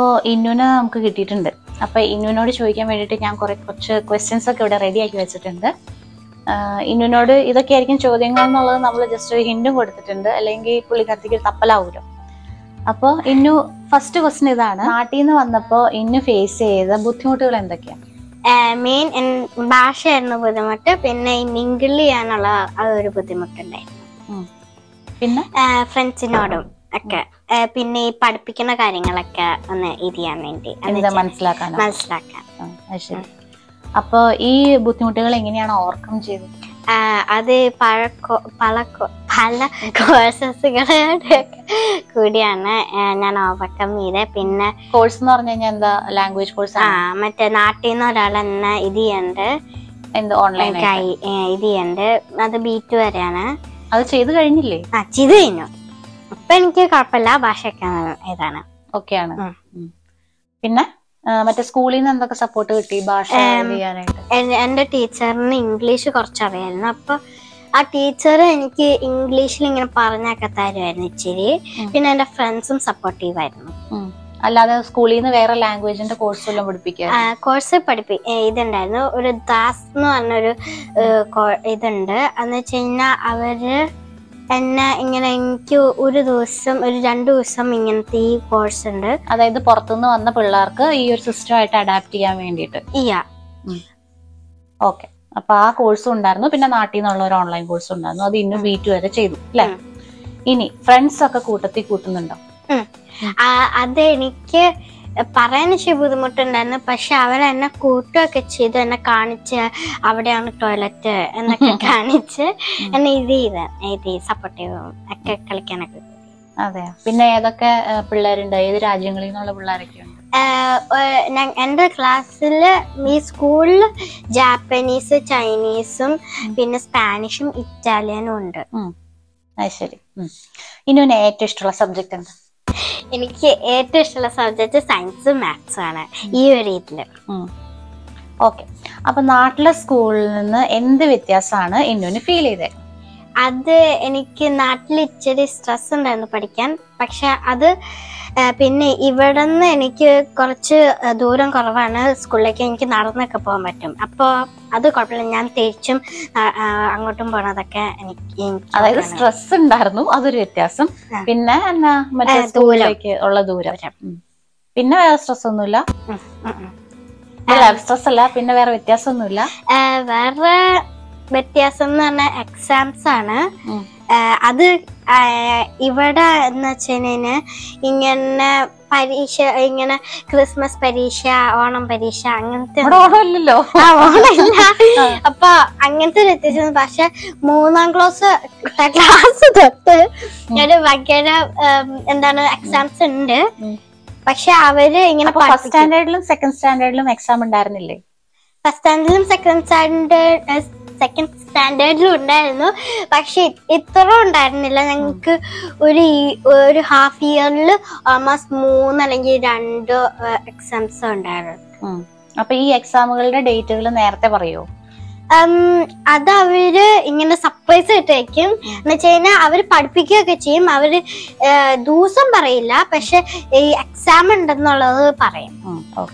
അപ്പോൾ ഇന്നുനെ നമുക്ക് കിട്ടിയിട്ടുണ്ട് അപ്പോൾ ഇന്നുവിനോട് ചോദിക്കാൻ വേണ്ടിയിട്ട് ഞാൻ കുറേ കുറച്ച് ക്വസ്റ്റ്യൻസ് ഒക്കെ ഇവിടെ റെഡി ആക്കി വെച്ചിട്ടുണ്ട് ആഹ് ഇന്നുവിനോട് ഇതൊക്കെ ആയിരിക്കും ചോദ്യങ്ങൾ എന്നുള്ളത് നമ്മൾ ജസ്റ്റ് ഒരു ഹിൻഡും കൊടുത്തിട്ടുണ്ട് അല്ലെങ്കിൽ പുള്ളിക്കാരത്തേക്ക് ഒരു തപ്പലാവുമല്ലോ അപ്പോൾ ഇന്നു ഫസ്റ്റ് ക്വസ്റ്റ്യൻ ഇതാണ് നാട്ടിൽ നിന്ന് വന്നപ്പോൾ ഇന്നു ഫേസ് ചെയ്ത ബുദ്ധിമുട്ടുകൾ എന്തൊക്കെയാണ് മെയിൻ ഭാഷയായിരുന്നു ബുദ്ധിമുട്ട് പിന്നെ ഈ മിങ്കിൾ ചെയ്യാനുള്ള ആ ഒരു ബുദ്ധിമുട്ടുണ്ടായിരുന്നു പിന്നെ ഫ്രണ്ട്സിനോടും ഒക്കെ ആ, പിന്നെ ഈ പഠിപ്പിക്കുന്ന കാര്യങ്ങളൊക്കെ ഒന്ന് ഇത് ചെയ്യാൻ വേണ്ടി എന്ന് എന്താ വെച്ചാ മനസ്സിലാക്കാനോ മനസ്സിലാക്കാൻ ആ, അത് ശരി അപ്പോൾ ഈ ബുദ്ധിമുട്ടുകൾ എങ്ങനെയാണ് ഓവർകം ചെയ്തത് ആ, അത് പഴക്കോ പല പല കോഴ്സസുകളുടെ കൂടിയാണ് ആ, ഞാൻ ഓവർകം ചെയ്തത് പിന്നെ കോഴ്സ് എന്ന് പറഞ്ഞു കഴിഞ്ഞാൽ എന്താ ലാംഗ്വേജ് കോഴ്സ് ആ മറ്റേ നാട്ടിൽ നിന്ന് ഒരാൾ എന്നെ ഇത് ചെയ്യണ്ട് എന്ത് ഓൺലൈൻ കൈ- ഏ, ഇത് ചെയ്യണ്ട് അത് ബീറ്റ് വരെയാണ് അത് ചെയ്ത് കഴിഞ്ഞില്ലേ ആ ചെയ്ത് കഴിഞ്ഞു ഇപ്പൊ എനിക്ക് കുഴപ്പമില്ല ഭാഷയൊക്കെ ഇതാണ് ഓക്കെയാണ് ഉം. ഉം. പിന്നെ ആ, മറ്റേ സ്കൂളിൽ നിന്ന് എന്തൊക്കെ സപ്പോർട്ട് കിട്ടി ഭാഷ ചെയ്യാനായിട്ട് എൻ- എന്റെ ടീച്ചറിന് ഇംഗ്ലീഷ് കുറച്ച് അറിയായിരുന്നു അപ്പൊ ആ ടീച്ചർ എനിക്ക് ഇംഗ്ലീഷിൽ ഇങ്ങനെ പറഞ്ഞൊക്കെ തരുമായിരുന്നു ഇച്ചിരി ഉം. പിന്നെ എന്റെ ഫ്രണ്ട്സും സപ്പോർട്ടീവ് ആയിരുന്നു ഉം. അല്ലാതെ സ്കൂളിൽ നിന്ന് വേറെ ലാംഗ്വേജിന്റെ കോഴ്സ് വല്ലതും പഠിപ്പിക്കുക കോഴ്സ് പഠിപ്പി ഏ, ഇതുണ്ടായിരുന്നു ഒരു ദാസ് എന്ന് പറഞ്ഞൊരു ഏ, കോ- ഇതുണ്ട് എന്ന് വെച്ച് കഴിഞ്ഞാൽ അവര് എന്നെ ഇങ്ങനെ എനിക്ക് ഒരു ദിവസം ഒരു രണ്ടു ദിവസം ഇങ്ങനത്തെ ഈ കോഴ്സ് ഉണ്ട് അതായത് പുറത്തുനിന്ന് വന്ന പിള്ളേർക്ക് ഈ ഒരു സിസ്റ്റമായിട്ട് അഡാപ്റ്റ് ചെയ്യാൻ വേണ്ടിയിട്ട് ഇയ്യ ഓക്കെ അപ്പൊ ആ കോഴ്സും ഉണ്ടായിരുന്നു പിന്നെ നാട്ടിൽ നിന്നുള്ള ഒരു ഓൺലൈൻ കോഴ്സ് ഉണ്ടായിരുന്നു അത് ഇന്നും ബി ടു വരെ ചെയ്തു അല്ലെ ഉം. ഇനി ഫ്രണ്ട്സ് ഒക്കെ കൂട്ടത്തിൽ കൂട്ടുന്നുണ്ടോ ആ, അത് എനിക്ക് പറയാൻ ഇച്ചിരി ബുദ്ധിമുട്ടുണ്ടായിരുന്നു പക്ഷെ അവരെന്നെ കൂട്ടുകയൊക്കെ ചെയ്തു എന്നെ കാണിച്ച് അവിടെയാണ് ടോയ്ലറ്റ് എന്നൊക്കെ കാണിച്ച് എന്നെ ഇത് ചെയ്ത് ഇത് സപ്പോർട്ടീവ് ഒക്കെ കളിക്കാനൊക്കെ അതെ പിന്നെ ഏതൊക്കെ ആ, പിള്ളേരുണ്ട് ഏത് രാജ്യങ്ങളിൽ നിന്നുള്ള പിള്ളേരൊക്കെ ഉണ്ട് ആഹ് ഏഹ് ഞാൻ- എൻ്റെ ക്ലാസ്സിൽ ഈ സ്കൂളിൽ ജാപ്പനീസ് ചൈനീസും പിന്നെ സ്പാനിഷും ഇറ്റാലിയനും ഉണ്ട് അത് ശരി ഉം. ഇനുവിന് ഏറ്റവും ഇഷ്ടമുള്ള സബ്ജക്ട് എന്താ എനിക്ക് ഏറ്റവും ഇഷ്ടമുള്ള സബ്ജക്റ്റ് സയൻസും മാത്സും ആണ് ഈ ഒരു ഇതില് ഓക്കെ അപ്പൊ നാട്ടിലെ സ്കൂളിൽ നിന്ന് എന്ത് വ്യത്യാസമാണ് ഇന്നുവിന് ഫീൽ ചെയ്തത് അത് എനിക്ക് നാട്ടിൽ ഇച്ചിരി സ്ട്രെസ് ഉണ്ടായിരുന്നു പഠിക്കാൻ പക്ഷെ അത് ആ, പിന്നെ ഇവിടെ നിന്ന് എനിക്ക് കുറച്ച് ആ, ദൂരം കുറവാണ് സ്കൂളിലേക്ക് എനിക്ക് നടന്നൊക്കെ പോകാൻ പറ്റും അപ്പോൾ അത് കുഴപ്പമില്ല ഞാൻ തിരിച്ചും ആ, ആ, അങ്ങോട്ടും പോണതൊക്കെ എനിക്ക് എനിക്ക് അതായത് ഓക്കെയാണ്. സ്ട്രെസ് ഉണ്ടായിരുന്നു അതൊരു വ്യത്യാസം ആ. പിന്നെ എന്നാ മറ്റേ ആ, ദൂരം. സ്കൂളിലേക്ക് ഉള്ള ദൂരം ഉം. പിന്നെ വേറെ സ്ട്രെസ് ഒന്നുമില്ല ഉം, ഉം, ഉം. സ്ട്രെസ് അല്ല പിന്നെ വേറെ വ്യത്യാസമൊന്നുമില്ല ആ, വേറെ വ്യത്യാസം എന്ന് പറഞ്ഞാൽ എക്സാംസ് ആണ് ഉം. ആ, അത് ആ, ഇവിടെ എന്ന് വെച്ചുകഴിഞ്ഞാൽ ഇങ്ങനെ പരീക്ഷ ഇങ്ങനെ ക്രിസ്മസ് പരീക്ഷ ഓണം പരീക്ഷ അങ്ങനത്തെ ഇവിടെ ഓണമില്ലല്ലോ ആ, ഓണമില്ല ആ. അപ്പൊ അങ്ങനത്തെ ഒരു വ്യത്യാസം പക്ഷെ മൂന്നാം ക്ലാസ് ക്ലാസ് തൊട്ട് ഒരു ഭയങ്കര ഉം, എന്താണ് എക്സാംസ് ഉണ്ട് ഉം. പക്ഷെ അവര് ഇങ്ങനെ അപ്പൊ ഫസ്റ്റ് സ്റ്റാൻഡേർഡിലും സെക്കൻഡ് സ്റ്റാൻഡേർഡിലും എക്സാം ഉണ്ടായിരുന്നില്ലേ ഫസ്റ്റ് സ്റ്റാൻഡേർഡിലും സെക്കൻഡ് സ്റ്റാൻഡേർഡ് സെക്കൻഡ് സ്റ്റാൻഡേർഡിലും ഉണ്ടായിരുന്നു പക്ഷെ ഇത്ര ഉണ്ടായിരുന്നില്ല ഞങ്ങൾക്ക് ഒരു ഈ- ഒരു ഹാഫ് ഇയറിൽ ഓൾമോസ്റ്റ് മൂന്ന് അല്ലെങ്കിൽ രണ്ട് എക്സാംസ് ഉണ്ടായിരുന്നു ഉം. അപ്പൊ ഈ എക്സാമുകളുടെ ഡേറ്റുകൾ നേരത്തെ പറയോ ഉം, അത് അവര് ഇങ്ങനെ സർപ്രൈസ് ഇട്ട് വെക്കും എന്ന് വെച്ച് കഴിഞ്ഞാൽ അവര് പഠിപ്പിക്കുകയൊക്കെ ചെയ്യും അവര് ഏഹ്, ദിവസം പറയില്ല പക്ഷെ ഈ എക്സാം ഉണ്ടെന്നുള്ളത് പറയും ഓക്കെ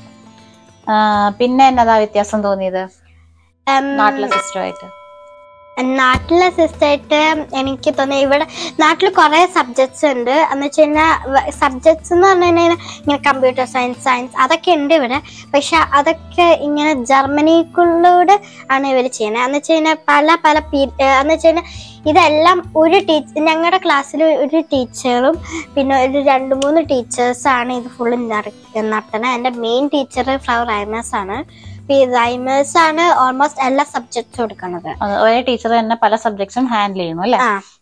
പിന്നെ എന്നതാ വ്യത്യാസം തോന്നിയത് ഉം, നാട്ടിലെ സിസ്റ്റമായിട്ട് നാട്ടിലെ സിസ്റ്റമായിട്ട് എനിക്ക് തോന്നി ഇവിടെ നാട്ടിൽ കുറേ സബ്ജക്ട്സ് ഉണ്ട് എന്ന് വെച്ച് കഴിഞ്ഞാൽ സബ്ജക്ട്സ് എന്ന് പറഞ്ഞു കഴിഞ്ഞാൽ ഇങ്ങനെ കമ്പ്യൂട്ടർ സയൻസ് സയൻസ് അതൊക്കെ ഉണ്ട് ഇവിടെ പക്ഷെ അതൊക്കെ ഇങ്ങനെ ജർമ്മനിക്കുള്ളൂടെ ആണ് ഇവർ ചെയ്യുന്നത് എന്ന് വെച്ച് കഴിഞ്ഞാൽ പല പല പീ എന്ന് വെച്ച് കഴിഞ്ഞാൽ ഇതെല്ലാം ഒരു ടീച്ചർ ഞങ്ങളുടെ ക്ലാസ്സിൽ ഒരു ടീച്ചറും പിന്നെ ഒരു രണ്ട് മൂന്ന് ടീച്ചേഴ്സാണ് ഇത് ഫുള്ള് നടത്തുന്നത് എൻ്റെ മെയിൻ ടീച്ചർ ഫ്ലവർ ഐമേഴ്സ് ആണ് ഈ റൈമേഴ്സ് ആണ് ഓൾമോസ്റ്റ് എല്ലാ സബ്ജക്ട്സും എടുക്കുന്നത് അത് ഒരേ ടീച്ചർ തന്നെ പല സബ്ജക്ട്സും ഹാൻഡിൽ ചെയ്യുന്നു അല്ലെ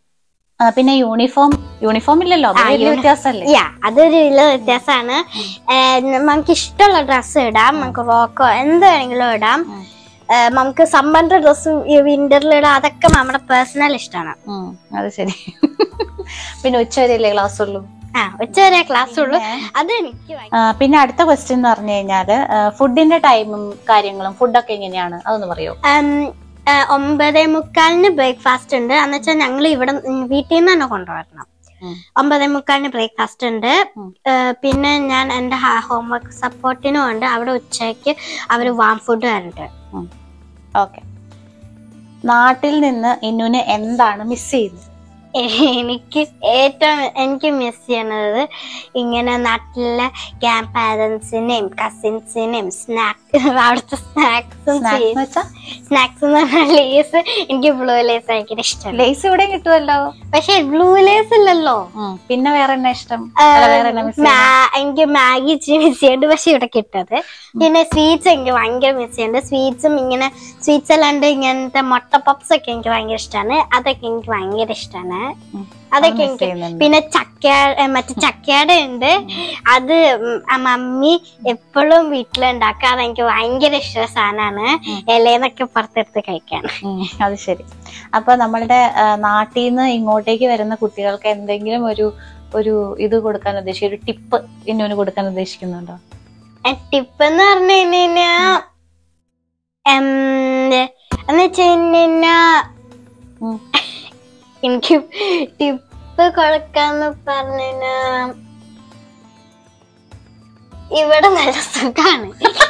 ആ പിന്നെ യൂണിഫോം യൂണിഫോം ഇല്ലല്ലോ അത് ആ, വലിയ uni- വ്യത്യാസമല്ലേ യാ അതൊരു വലിയ വ്യത്യാസമാണ് നമുക്ക് ഇഷ്ടമുള്ള ഡ്രസ്സ് ഇടാം നമുക്ക് റോക്കോ എന്ത് വേണമെങ്കിലും ഇടാം ഉം. ഏ, നമുക്ക് സമ്മറിന്റെ ഡ്രസ്സ് വിന്ററിൽ ഇടാം അതൊക്കെ നമ്മുടെ പേഴ്സണൽ ഇഷ്ടമാണ് ഉം, അത് ശരി പിന്നെ ഉച്ചവരെയല്ലേ ക്ലാസ് ഉള്ളൂ ആ ഉച്ചവരെ ക്ലാസ് ഉള്ളൂ അത് എനിക്ക് ഭയങ്കര- ആ, പിന്നെ അടുത്ത ക്വസ്റ്റ്യൻ എന്ന് പറഞ്ഞു കഴിഞ്ഞാല് ഫുഡിന്റെ ടൈമും കാര്യങ്ങളും ഫുഡൊക്കെ എങ്ങനെയാണ് അതൊന്ന് പറയോ ഉം, ഏ, ഒമ്പതേ മുക്കാലിന് ബ്രേക്ക്ഫാസ്റ്റ് ഉണ്ട് എന്ന് വെച്ചാൽ ഞങ്ങൾ ഇവിടെ ഉം, വീട്ടിൽ നിന്ന് തന്നെ കൊണ്ടുവരണം ഉം. ഒമ്പതേ മുക്കാലിന് ബ്രേക്ക്ഫാസ്റ്റ് ഉണ്ട് ഉം. ഏഹ് പിന്നെ ഞാൻ എൻ്റെ ഹോംവർക്ക് സപ്പോർട്ടിനും ഉണ്ട് അവിടെ ഉച്ചയ്ക്ക് അവർ വാം ഫുഡ് തരുന്നുണ്ട് ഓക്കെ നാട്ടിൽ നിന്ന് ഇന്നുവിന് എന്താണ് മിസ് ചെയ്യുന്നത് എനിക്ക് ഏറ്റവും എനിക്ക് മിസ് ചെയ്യണത് ഇങ്ങനെ നാട്ടിലെ ഗ്രാൻഡ് പാരൻസിനെയും കസിൻസിനെയും സ്നാക്ക് അവിടുത്തെ സ്നാക്സും സ്നാക്സ് എന്ന് വെച്ചാ സ്നാക്സ് എന്ന് പറഞ്ഞാൽ ലേസ് എനിക്ക് ബ്ലൂ ലേസ് ഭയങ്കര ഇഷ്ടമാണ് ലേസ് ഇവിടെ കിട്ടുമല്ലോ പക്ഷെ ബ്ലൂ ലേസ് ഇല്ലല്ലോ ഉം. പിന്നെ വേറെ എന്നാ ഇഷ്ടം ആ, അല്ല, വേറെ എന്നാ മിസ് മാ- എനിക്ക് മാഗി ഇച്ചിരി മിസ് ചെയ്യുന്നുണ്ട് പക്ഷെ ഇവിടെ കിട്ടത് പിന്നെ സ്വീറ്റ്സ് എനിക്ക് ഭയങ്കര മിസ് ചെയ്യുന്നുണ്ട് സ്വീറ്റ്സും ഇങ്ങനെ സ്വീറ്റ്സ് അല്ലാണ്ട് ഇങ്ങനത്തെ മുട്ട പപ്സ് ഒക്കെ എനിക്ക് ഭയങ്കര ഇഷ്ടമാണ് അതൊക്കെ എനിക്ക് ഭയങ്കര ഇഷ്ടമാണ് അതൊക്കെ miss എനിക്ക് ചെയ്യുന്നുണ്ട്. പിന്നെ ചക്ക ഏ, മറ്റേ ചക്കയുടെ ഉണ്ട് അത് ഉം, ആ മമ്മി എപ്പോഴും വീട്ടിലുണ്ടാക്കുക അത് എനിക്ക് ഭയങ്കര ഇഷ്ടമുള്ള സാധനമാണ് ഇലയെന്നൊക്കെ പുറത്തെടുത്ത് കഴിക്കാൻ ഉം, അത് ശരി അപ്പൊ നമ്മളുടെ ആ, നാട്ടിൽ നിന്ന് ഇങ്ങോട്ടേക്ക് വരുന്ന കുട്ടികൾക്ക് എന്തെങ്കിലും ഒരു ഒരു ഇത് കൊടുക്കാൻ ഉദ്ദേശിക്കും ഒരു ടിപ്പ് ഇന്നുവിന് കൊടുക്കാൻ ഉദ്ദേശിക്കുന്നുണ്ടോ ടിപ്പ് എന്ന് പറഞ്ഞു കഴിഞ്ഞാ എന്ത് എന്ന് വെച്ച് കഴിഞ്ഞാ ഉം. എനിക്ക് ടിപ്പ് കൊടുക്കാന്ന് പറഞ്ഞ ഇവിടെ നല്ല സുഖാണ്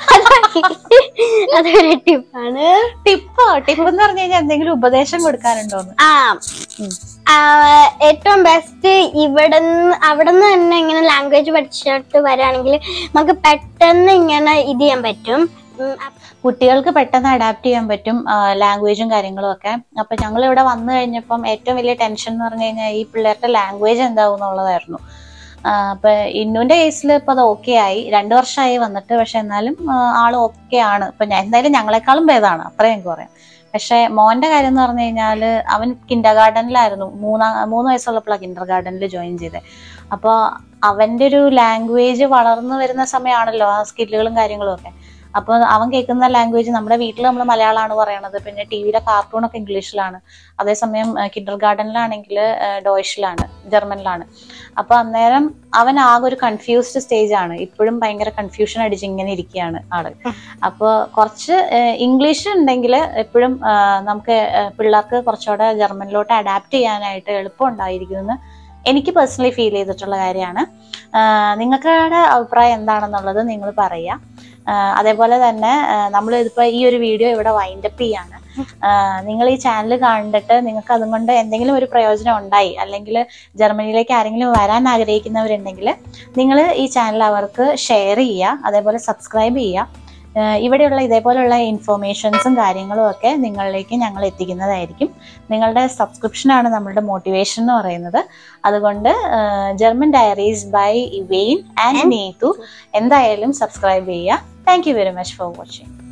അതൊരു ടിപ്പാണ് ടിപ്പോ ടിപ്പ് എന്ന് പറഞ്ഞു കഴിഞ്ഞാൽ എന്തെങ്കിലും ഉപദേശം കൊടുക്കാനുണ്ടോന്ന് ആ ഉം. ആ, ഏറ്റവും ബെസ്റ്റ് ഇവിടെ അവിടെ നിന്ന് തന്നെ ഇങ്ങനെ ലാംഗ്വേജ് പഠിച്ചിട്ട് വരാണെങ്കിൽ നമുക്ക് പെട്ടെന്ന് ഇങ്ങനെ ഇത് ചെയ്യാൻ പറ്റും ഉം, അപ്പ- കുട്ടികൾക്ക് പെട്ടെന്ന് അഡാപ്റ്റ് ചെയ്യാൻ പറ്റും ലാംഗ്വേജും കാര്യങ്ങളും ഒക്കെ അപ്പൊ ഞങ്ങൾ ഇവിടെ വന്നു കഴിഞ്ഞപ്പം ഏറ്റവും വലിയ ടെൻഷൻ എന്ന് പറഞ്ഞു കഴിഞ്ഞാൽ ഈ പിള്ളേരുടെ ലാംഗ്വേജ് എന്താവും എന്നുള്ളതായിരുന്നു ആ, അപ്പൊ ഇന്നുവിന്റെ കേസിൽ ഇപ്പൊ അത് ഓക്കെ ആയി രണ്ടു വർഷമായി വന്നിട്ട് പക്ഷെ എന്നാലും ആ, ആള് ഓക്കെ ആണ് ഇപ്പൊ ഞാൻ എന്തായാലും ഞങ്ങളെക്കാളും ഭേദമാണ് അത്രയും എനിക്ക് പറയാം പക്ഷെ മോന്റെ കാര്യം എന്ന് പറഞ്ഞു കഴിഞ്ഞാല് അവൻ കിൻഡർ ഗാർഡനിലായിരുന്നു മൂന്നാം മൂന്ന് വയസ്സുള്ളപ്പോഴാണ് കിൻഡർ ഗാർഡനിൽ ജോയിൻ ചെയ്തത് അപ്പോൾ അവന്റെ ഒരു ലാംഗ്വേജ് വളർന്നു വരുന്ന സമയമാണല്ലോ ആ സ്കില്ലുകളും കാര്യങ്ങളും ഒക്കെ അപ്പൊ അവൻ കേൾക്കുന്ന ലാംഗ്വേജ് നമ്മുടെ വീട്ടിൽ നമ്മൾ മലയാളമാണ് പറയണത് പിന്നെ ടി വിയിലെ കാർട്ടൂണൊക്കെ ഇംഗ്ലീഷിലാണ് അതേസമയം കിൻഡർ ഗാർഡനിലാണെങ്കിൽ ഡോയിഷിലാണ് ജർമ്മനിലാണ് അപ്പൊ അന്നേരം അവൻ ആകെ ഒരു കൺഫ്യൂസ്ഡ് സ്റ്റേജ് ആണ് ഇപ്പോഴും ഭയങ്കര കൺഫ്യൂഷൻ അടിച്ച് ഇങ്ങനെ ഇരിക്കുകയാണ് ആള് അപ്പോൾ കുറച്ച് ഇംഗ്ലീഷ് ഉണ്ടെങ്കിൽ എപ്പോഴും നമുക്ക് ഏഹ്, പിള്ളേർക്ക് കുറച്ചുകൂടെ ജർമ്മനിലോട്ട് അഡാപ്റ്റ് ചെയ്യാനായിട്ട് എളുപ്പം ഉണ്ടായിരിക്കുമെന്ന് എനിക്ക് പേഴ്സണലി ഫീൽ ചെയ്തിട്ടുള്ള കാര്യമാണ് നിങ്ങളുടെ അഭിപ്രായം എന്താണെന്നുള്ളത് നിങ്ങൾ പറയുക ആഹ് അതേപോലെ തന്നെ നമ്മൾ ഇതിപ്പോ ഈ ഒരു വീഡിയോ ഇവിടെ വൈൻഡപ്പ് ചെയ്യാണ് നിങ്ങൾ ഈ ചാനൽ കണ്ടിട്ട് നിങ്ങൾക്ക് അതുകൊണ്ട് എന്തെങ്കിലും ഒരു പ്രയോജനം ഉണ്ടായി അല്ലെങ്കിൽ ജർമ്മനിയിലേക്ക് ആരെങ്കിലും വരാൻ ആഗ്രഹിക്കുന്നവരുണ്ടെങ്കിൽ നിങ്ങൾ ഈ ചാനൽ അവർക്ക് ഷെയർ ചെയ്യുക അതേപോലെ സബ്സ്ക്രൈബ് ചെയ്യുക ആഹ് ഇവിടെയുള്ള ഇതേപോലെയുള്ള ഇൻഫോർമേഷൻസും കാര്യങ്ങളും ഒക്കെ നിങ്ങളിലേക്ക് ഞങ്ങൾ എത്തിക്കുന്നതായിരിക്കും നിങ്ങളുടെ സബ്സ്ക്രിപ്ഷനാണ് നമ്മളുടെ മോട്ടിവേഷൻ എന്ന് പറയുന്നത് അതുകൊണ്ട് German diaries by Wayne and Neethu എന്തായാലും സബ്സ്ക്രൈബ് ചെയ്യുക thank you very much for watching